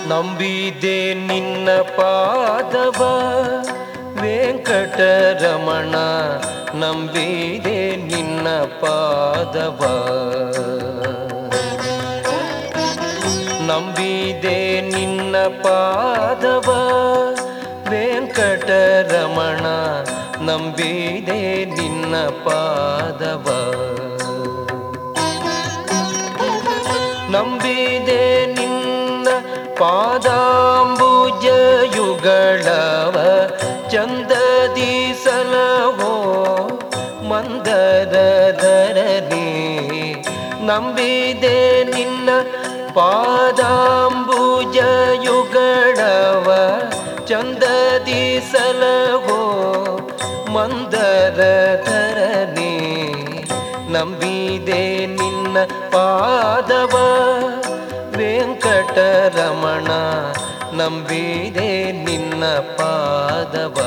ನಂಬಿದೆ ನಿನ್ನ ಪಾದವ ವೆಂಕಟರಮಣ ನಂಬಿದೆ ನಿನ್ನ ಪಾದವ ನಂಬಿದೆ ನಿನ್ನ ಪಾದವ ವೆಂಕಟರಮಣ ನಂಬಿದೆ ನಿನ್ನ ಪಾದವ ನಂಬಿದೆ ನಿನ್ನ ಪಾದಾಂಬುಜ ಯುಗಳವ ಚಂದದಿ ಸಲಹೋ ಮಂದರ ಧರಣಿ ನಂಬಿದೆ ನಿನ್ನ ಪಾದಾಂಬುಜ ಯುಗಳವ ಚಂದದಿ ಸಲಹೋ ಮಂದರ ಧರಣಿ ನಂಬಿದೆ ನಿನ್ನ ಪಾದವ ವೆಂಕಟರಮಣ ನಂಬಿದೆ ನಿನ್ನ ಪಾದವ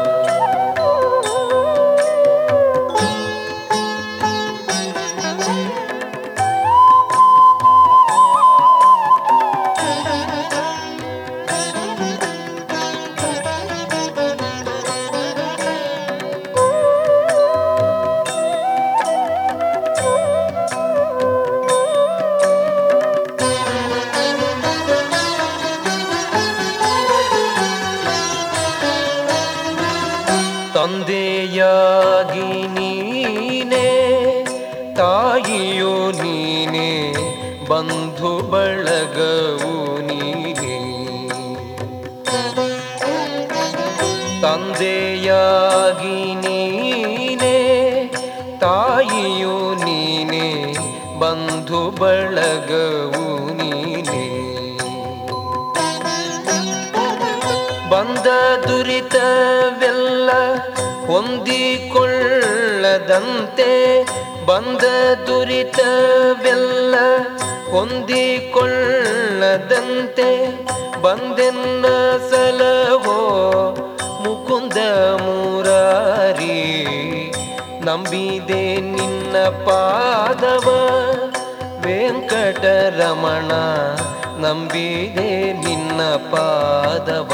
ತಂದೆಯಾಗಿ ನೀನೇ ತಾಯಿಯು ನೀನೇ ಬಂಧು ಬಳಗವು ನೀನೇ ತಂದೆಯಾಗಿ ನೀನೇ ತಾಯಿಯು ನೀನೇ ಬಂಧು ಬಳಗವು ನೀನೇ ಬಂದ ದುರಿತವೆಲ್ಲ ಹೊಂದಿಕೊಳ್ಳದಂತೆ ಬಂದ ದುರಿತವೆಲ್ಲ ಹೊಂದಿಕೊಳ್ಳದಂತೆ ಬಂದೆನ್ನ ಸಲಹೋ ಮುಕುಂದ ಮುರಾರಿ ನಂಬಿದೆ ನಿನ್ನ ಪಾದವ ವೆಂಕಟರಮಣ ನಂಬಿದೆ ನಿನ್ನ ಪಾದವ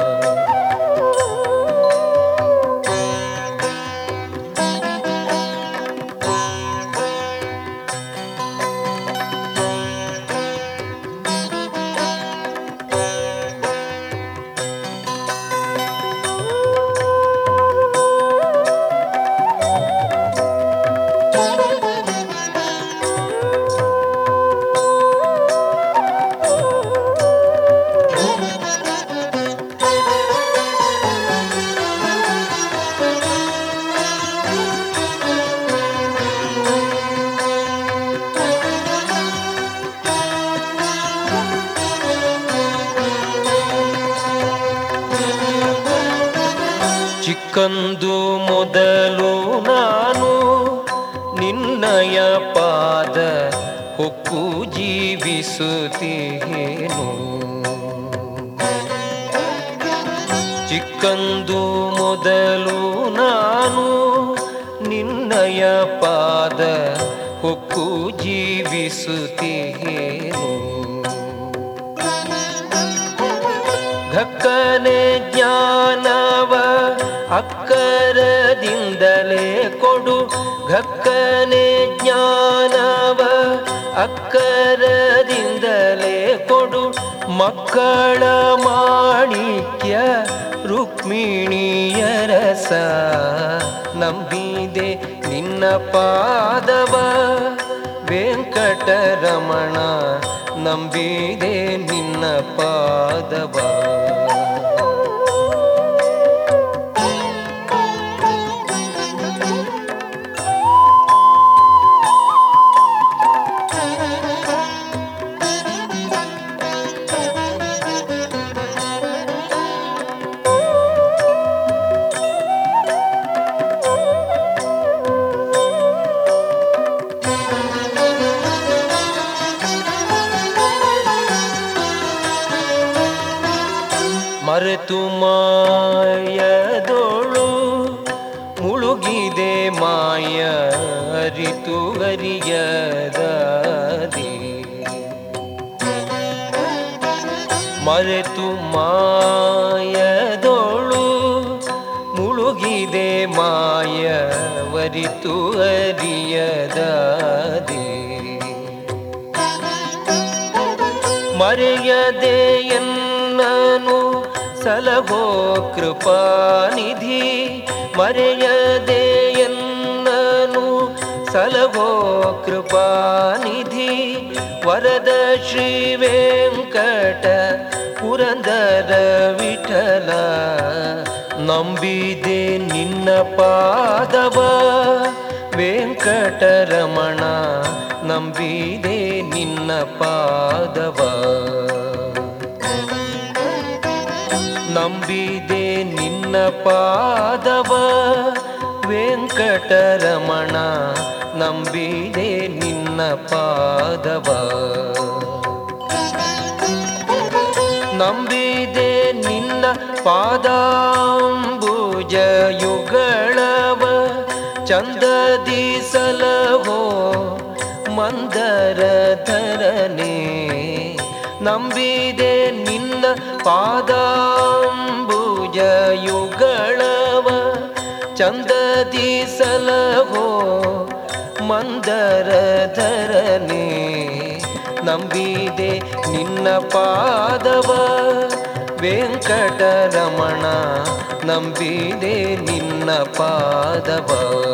ಚಿಕ್ಕಂದು ಮೊದಲು ನಾನು ನಿನ್ನಯ ಪಾದ ಹೊಕ್ಕು ಜೀವಿಸುತ್ತೇನು ಚಿಕ್ಕಂದು ಮೊದಲು ನಾನು ನಿನ್ನಯ ಪಾದ ಹೊಕ್ಕು ಜೀವಿಸುತ್ತೇನು ಘಕ್ಕನೆ ಜ್ಞಾನವ ಅಕ್ಕರದಿಂದಲೇ ಕೊಡು ಘಕ್ಕನೆ ಜ್ಞಾನವ ಅಕ್ಕರದಿಂದಲೇ ಕೊಡು ಮಕ್ಕಳ ಮಾಣಿಕ್ಯ ರುಕ್ಮಿಣಿಯ ರಸ ನಂಬಿದೆ ನಿನ್ನ ಪಾದವ ವೆಂಕಟರಮಣ ನಂಬಿದೆ ನಿನ್ನ ಪಾದವ ಮರೆತು ಮಾಯದೋಳು ಮುಳುಗಿದೆ ಮಾಯ ಅರಿತು ಅರಿಯದಾದಿ ಮರೆತು ಮಾಯದೋಳು ಮುಳುಗಿದೆ ಮಾಯವರಿತು ಅರಿಯದಾದೆ ಮರೆಯದೆ ಎನ್ನನು ಸಲಹೋ ಕೃಪಾನಿಧಿ ಮರೆಯದೆ ಎನ್ನನು ಸಲಹೋ ಕೃಪಾನಿಧಿ ವರದ ಶ್ರೀ ವೆಂಕಟ ಪುರಂದರ ವಿಠಲ ನಂಬಿದೆ ನಿನ್ನ ಪಾದವ ವೆಂಕಟರಮಣ ನಂಬಿದೆ ನಿನ್ನ ಪಾದವ ನಂಬಿದೆ ನಿನ್ನ ಪಾದವ ವೆಂಕಟರಮಣ ನಂಬಿದೆ ನಿನ್ನ ಪಾದವ ನಂಬಿದೆ ನಿನ್ನ ಪಾದಾಂಬುಜ ಯುಗಳವ ಚಂದದಿ ಸಲಹೋ ಮಂದರ ಧರನೆ ನಂಬಿದೆ ನಿನ್ನ ಪಾದಾಂಬುಜ ಯುಗಳವ ಚಂದದಿ ಸಲಹೋ ಮಂದರ ಧರನೆ ನಂಬಿದೆ ನಿನ್ನ ಪಾದವ ವೆಂಕಟರಮಣ ನಂಬಿದೆ ನಿನ್ನ ಪಾದವ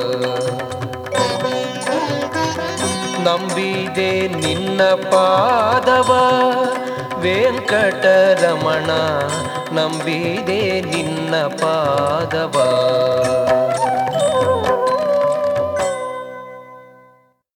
ನಂಬಿದೆ ನಿನ್ನ ಪಾದವ ವೆಂಕಟರಮಣ ನಂಬಿದೆ ನಿನ್ನ ಪಾದವ